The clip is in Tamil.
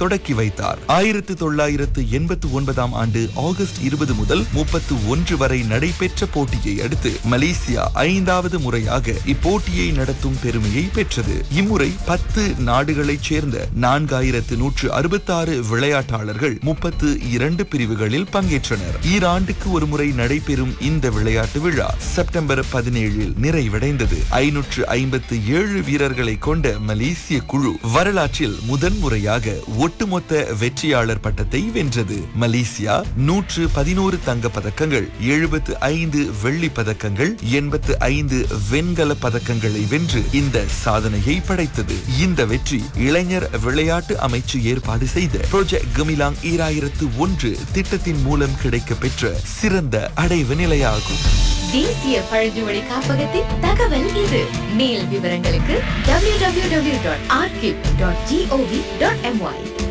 தொடக்கி வைத்தார் ஆயிரத்து தொள்ளாயிரத்து எண்பத்து ஒன்பதாம் ஆண்டு ஆகஸ்ட் இருபது முதல் முப்பத்து ஒன்று வரை நடைபெற்ற போட்டியை அடுத்து மலேசியா ஐந்தாவது முறையாக இப்போட்டியை நடத்தும் பெருமையை பெற்றது இம்முறை பத்து நாடுகளைச் சேர்ந்த நான்காயிரத்து நூற்று அறுபத்தாறு விளையாட்டாளர்கள் முப்பத்து இரண்டு பிரிவுகளில் பங்கேற்றனர் ஈராண்டுக்கு ஒருமுறை நடைபெறும் இந்த விளையாட்டு விழா செப்டம்பர் பதினேழில் நிறைவடைந்தது ஐநூற்று ஐம்பத்து ஏழு வீரர்களை கொண்ட மலேசிய குழு வரலாற்றில் முதன்முறையாக ஒட்டுமொத்த வெற்றியாளர் பட்டத்தை வென்றது மலேசியா நூற்று பதினோரு தங்க பதக்கங்கள் எழுபத்து ஐந்து வெள்ளி பதக்கங்கள் எண்பத்து ஐந்து வெண்கல பதக்கங்களை வென்று இந்த சாதனையை படைத்தது இந்த வெற்றி இளைஞர் விளையாட்டு அமைச்சு ஏற்பாடு செய்த ப்ரோஜெக்ட் கமிலாங் ஈராயிரத்து ஒன்று திட்டத்தின் மூலம் கிடைக்க பெற்ற சிறந்த அடைவு நிலையாகும் தேசிய பழங்குடி காப்பகத்தின் தகவல் இது மேல் விவரங்களுக்கு www.arkip.gov.my